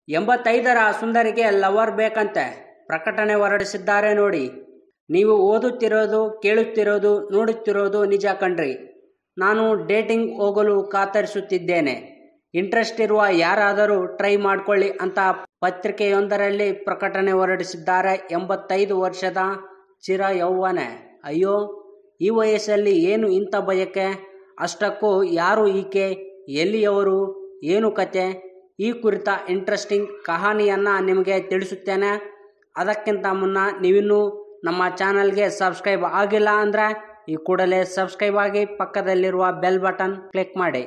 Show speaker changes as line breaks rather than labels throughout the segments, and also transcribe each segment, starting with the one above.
ಎಂಬತ್ತೈದರ ಸುಂದರಿಗೆ lover ಬೇಕಂತೆ ಪ್ರಕಟಣೆ ಹೊರಡಿಸಿದ್ದಾರೆ ನೋಡಿ ನೀವು ಓದುತ್ತಿರೋದು ಕೇಳುತ್ತಿರೋದು ನೋಡುತ್ತಿರೋದು ನಿಜ ಕಣ್ರಿ ನಾನು ಡೇಟಿಂಗ್ ಹೋಗಲು ಕಾತರಿಸುತ್ತಿದ್ದೇನೆ ಇಂಟ್ರೆಸ್ಟ್ ಇರುವ ಯಾರಾದರೂ ಟ್ರೈ ಮಾಡ್ಕೊಳ್ಳಿ ಅಂತ ಪತ್ರಿಕೆಯೊಂದರಲ್ಲಿ ಪ್ರಕಟಣೆ ಹೊರಡಿಸಿದ್ದಾರೆ ಎಂಬತ್ತೈದು ವರ್ಷದ ಚಿರ ಯೌವನೆ ಅಯ್ಯೋ ಈ ವಯಸ್ಸಲ್ಲಿ ಏನು ಇಂಥ ಬಯಕೆ ಅಷ್ಟಕ್ಕೂ ಯಾರು ಈಕೆ ಎಲ್ಲಿಯವರು ಏನು ಕತೆ ಈ ಕುರಿತ ಇಂಟ್ರೆಸ್ಟಿಂಗ್ ಕಹಾನಿಯನ್ನು ನಿಮಗೆ ತಿಳಿಸುತ್ತೇನೆ ಅದಕ್ಕಿಂತ ಮುನ್ನ ನೀವಿನ್ನೂ ನಮ್ಮ ಚಾನಲ್ಗೆ ಸಬ್ಸ್ಕ್ರೈಬ್ ಆಗಿಲ್ಲ ಅಂದರೆ ಈ ಕೂಡಲೇ ಸಬ್ಸ್ಕ್ರೈಬ್ ಆಗಿ ಪಕ್ಕದಲ್ಲಿರುವ ಬೆಲ್ ಬಟನ್ ಕ್ಲಿಕ್ ಮಾಡಿ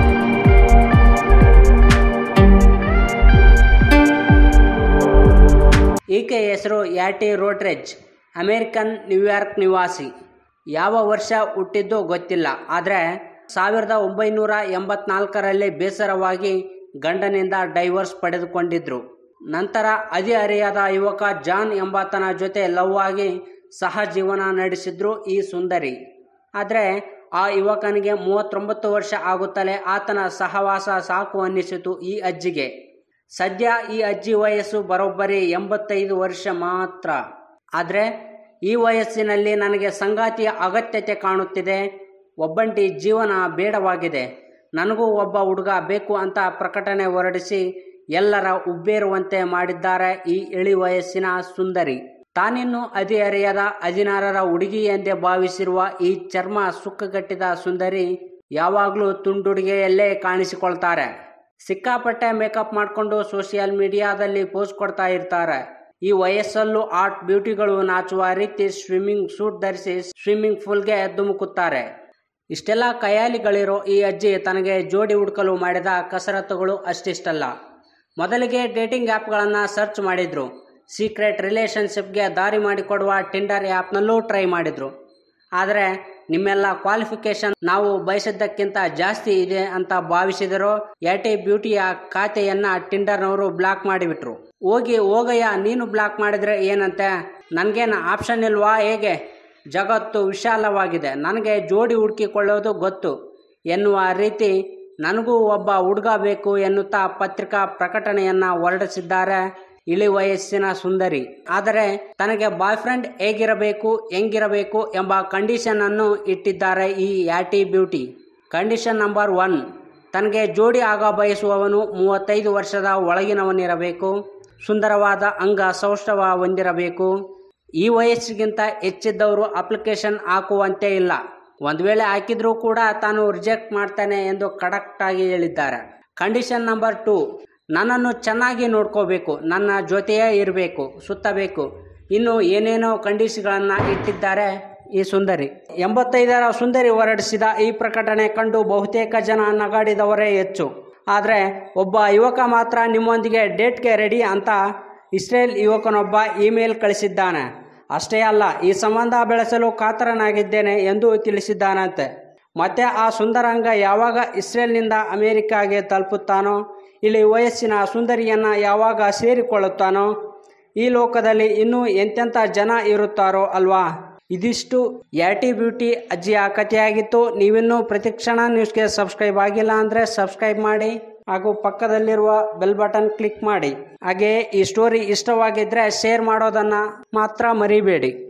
ಈಕೆ ಹೆಸರು ಯಾಟಿ ರೋಟ್ರೆಜ್ ಅಮೇರಿಕನ್ ನ್ಯೂಯಾರ್ಕ್ ನಿವಾಸಿ ಯಾವ ವರ್ಷ ಹುಟ್ಟಿದ್ದು ಗೊತ್ತಿಲ್ಲ ಆದರೆ ಸಾವಿರದ ಒಂಬೈನೂರ ಎಂಬತ್ನಾಲ್ಕರಲ್ಲಿ ಬೇಸರವಾಗಿ ಗಂಡನಿಂದ ಡೈವರ್ಸ್ ಪಡೆದುಕೊಂಡಿದ್ರು ನಂತರ ಹದಿಹರೆಯದ ಯುವಕ ಜಾನ್ ಎಂಬಾತನ ಜೊತೆ ಲವ್ ಆಗಿ ಸಹಜೀವನ ನಡೆಸಿದ್ರು ಈ ಸುಂದರಿ ಆದರೆ ಆ ಯುವಕನಿಗೆ ಮೂವತ್ತೊಂಬತ್ತು ವರ್ಷ ಆಗುತ್ತಲೇ ಆತನ ಸಹವಾಸ ಸಾಕು ಅನ್ನಿಸಿತು ಈ ಅಜ್ಜಿಗೆ ಸದ್ಯ ಈ ಅಜ್ಜಿ ವಯಸ್ಸು ಬರೋಬ್ಬರಿ ಎಂಬತ್ತೈದು ವರ್ಷ ಮಾತ್ರ ಆದರೆ ಈ ವಯಸ್ಸಿನಲ್ಲಿ ನನಗೆ ಸಂಗಾತಿಯ ಅಗತ್ಯತೆ ಕಾಣುತ್ತಿದೆ ಒಬ್ಬಂಟಿ ಜೀವನ ಬೇಡವಾಗಿದೆ ನನಗೂ ಒಬ್ಬ ಹುಡುಗ ಬೇಕು ಅಂತ ಪ್ರಕಟಣೆ ಹೊರಡಿಸಿ ಎಲ್ಲರ ಉಬ್ಬೇರುವಂತೆ ಮಾಡಿದ್ದಾರೆ ಈ ಇಳಿ ವಯಸ್ಸಿನ ಸುಂದರಿ ತಾನಿನ್ನು ಹದಿಹರೆಯದ ಹದಿನಾರರ ಹುಡುಗಿ ಎಂದೇ ಭಾವಿಸಿರುವ ಈ ಚರ್ಮ ಸುಕ್ಕಗಟ್ಟಿದ ಸುಂದರಿ ಯಾವಾಗಲೂ ತುಂಡುಡುಗೆಯಲ್ಲೇ ಕಾಣಿಸಿಕೊಳ್ತಾರೆ ಸಿಕ್ಕಾಪಟ್ಟೆ ಮೇಕಪ್ ಮಾಡಿಕೊಂಡು ಸೋಷಿಯಲ್ ಮೀಡಿಯಾದಲ್ಲಿ ಪೋಸ್ ಕೊಡ್ತಾ ಇರ್ತಾರೆ ಈ ವಯಸ್ಸಲ್ಲೂ ಆರ್ಟ್ ಬ್ಯೂಟಿಗಳು ನಾಚುವ ರೀತಿ ಸ್ವಿಮ್ಮಿಂಗ್ ಸೂಟ್ ಧರಿಸಿ ಸ್ವಿಮ್ಮಿಂಗ್ ಪೂಲ್ಗೆ ಧುಮುಕುತ್ತಾರೆ ಇಷ್ಟೆಲ್ಲ ಕಯಾಲಿಗಳಿರೋ ಈ ಅಜ್ಜಿ ತನಗೆ ಜೋಡಿ ಹುಡುಕಲು ಮಾಡಿದ ಕಸರತ್ತುಗಳು ಅಷ್ಟಿಷ್ಟಲ್ಲ ಮೊದಲಿಗೆ ಡೇಟಿಂಗ್ ಆ್ಯಪ್ಗಳನ್ನು ಸರ್ಚ್ ಮಾಡಿದ್ರು ಸೀಕ್ರೆಟ್ ರಿಲೇಷನ್ಶಿಪ್ಗೆ ದಾರಿ ಮಾಡಿಕೊಡುವ ಟಿಂಡರ್ ಆ್ಯಪ್ನಲ್ಲೂ ಟ್ರೈ ಮಾಡಿದ್ರು ಆದರೆ ನಿಮ್ಮೆಲ್ಲ ಕ್ವಾಲಿಫಿಕೇಶನ್ ನಾವು ಬಯಸಿದ್ದಕ್ಕಿಂತ ಜಾಸ್ತಿ ಇದೆ ಅಂತ ಭಾವಿಸಿದರು ಯಾಟಿ ಬ್ಯೂಟಿಯ ಖಾತೆಯನ್ನ ಟಿಂಡರ್ನವರು ಬ್ಲಾಕ್ ಮಾಡಿಬಿಟ್ರು ಹೋಗಿ ಹೋಗಯ್ಯ ನೀನು ಬ್ಲಾಕ್ ಮಾಡಿದ್ರೆ ಏನಂತೆ ನನಗೇನು ಆಪ್ಷನ್ ಇಲ್ವಾ ಹೇಗೆ ಜಗತ್ತು ವಿಶಾಲವಾಗಿದೆ ನನಗೆ ಜೋಡಿ ಹುಡುಕಿಕೊಳ್ಳೋದು ಗೊತ್ತು ಎನ್ನುವ ರೀತಿ ನನಗೂ ಒಬ್ಬ ಹುಡುಗ ಬೇಕು ಎನ್ನುತ್ತಾ ಪತ್ರಿಕಾ ಪ್ರಕಟಣೆಯನ್ನ ಹೊರಡಿಸಿದ್ದಾರೆ ಇಳಿ ವಯಸ್ಸಿನ ಸುಂದರಿ ಆದರೆ ತನಗೆ ಬಾಯ್ ಫ್ರೆಂಡ್ ಹೇಗಿರಬೇಕು ಹೆಂಗಿರಬೇಕು ಎಂಬ ಕಂಡೀಷನ್ ಅನ್ನು ಇಟ್ಟಿದ್ದಾರೆ ಈ ಯಾಟಿ ಬ್ಯೂಟಿ ಕಂಡೀಷನ್ ನಂಬರ್ ಒನ್ ತನಗೆ ಜೋಡಿ ಆಗ ಬಯಸುವವನು ಮೂವತ್ತೈದು ವರ್ಷದ ಒಳಗಿನವನಿರಬೇಕು ಸುಂದರವಾದ ಅಂಗ ಸೌಷ್ಠವ ಹೊಂದಿರಬೇಕು ಈ ವಯಸ್ಸಿಗಿಂತ ಹೆಚ್ಚಿದ್ದವರು ಅಪ್ಲಿಕೇಶನ್ ಹಾಕುವಂತೆ ಇಲ್ಲ ಒಂದು ವೇಳೆ ಹಾಕಿದ್ರೂ ಕೂಡ ತಾನು ರಿಜೆಕ್ಟ್ ಮಾಡ್ತಾನೆ ಎಂದು ಕಡಕ್ಟ್ ಆಗಿ ಹೇಳಿದ್ದಾರೆ ಕಂಡೀಷನ್ ನಂಬರ್ ಟೂ ನನ್ನನ್ನು ಚೆನ್ನಾಗಿ ನೋಡ್ಕೋಬೇಕು ನನ್ನ ಜೊತೆಯೇ ಇರಬೇಕು ಸುತ್ತಬೇಕು ಇನ್ನು ಏನೇನೋ ಕಂಡೀಷನ್ಗಳನ್ನು ಇಟ್ಟಿದ್ದಾರೆ ಈ ಸುಂದರಿ ಎಂಬತ್ತೈದರ ಸುಂದರಿ ಹೊರಡಿಸಿದ ಈ ಪ್ರಕಟಣೆ ಕಂಡು ಬಹುತೇಕ ಜನ ನಗಾಡಿದವರೇ ಹೆಚ್ಚು ಆದರೆ ಒಬ್ಬ ಯುವಕ ಮಾತ್ರ ನಿಮ್ಮೊಂದಿಗೆ ಡೇಟ್ಗೆ ರೆಡಿ ಅಂತ ಇಸ್ರೇಲ್ ಯುವಕನೊಬ್ಬ ಇಮೇಲ್ ಕಳಿಸಿದ್ದಾನೆ ಅಷ್ಟೇ ಅಲ್ಲ ಈ ಸಂಬಂಧ ಬೆಳೆಸಲು ಕಾತರನಾಗಿದ್ದೇನೆ ಎಂದು ತಿಳಿಸಿದ್ದಾನಂತೆ ಮತ್ತೆ ಆ ಸುಂದರಾಂಗ ಯಾವಾಗ ಇಸ್ರೇಲ್ನಿಂದ ಅಮೆರಿಕಾಗೆ ತಲುಪುತ್ತಾನೋ ಇಲ್ಲಿ ವಯಸ್ಸಿನ ಸುಂದರಿಯನ್ನ ಯಾವಾಗ ಸೇರಿಕೊಳ್ಳುತ್ತಾನೋ ಈ ಲೋಕದಲ್ಲಿ ಇನ್ನೂ ಎಂತೆಂಥ ಜನ ಇರುತ್ತಾರೋ ಅಲ್ವಾ ಇದಿಷ್ಟು ಯಾಟಿ ಬ್ಯೂಟಿ ಅಜ್ಜಿಯ ಕಥೆಯಾಗಿತ್ತು ನೀವಿನ್ನೂ ಪ್ರತಿಕ್ಷಣ ನ್ಯೂಸ್ಗೆ ಸಬ್ಸ್ಕ್ರೈಬ್ ಆಗಿಲ್ಲ ಅಂದರೆ ಸಬ್ಸ್ಕ್ರೈಬ್ ಮಾಡಿ ಹಾಗೂ ಪಕ್ಕದಲ್ಲಿರುವ ಬೆಲ್ ಬಟನ್ ಕ್ಲಿಕ್ ಮಾಡಿ ಹಾಗೆಯೇ ಈ ಸ್ಟೋರಿ ಇಷ್ಟವಾಗಿದ್ದರೆ ಶೇರ್ ಮಾಡೋದನ್ನು ಮಾತ್ರ ಮರಿಬೇಡಿ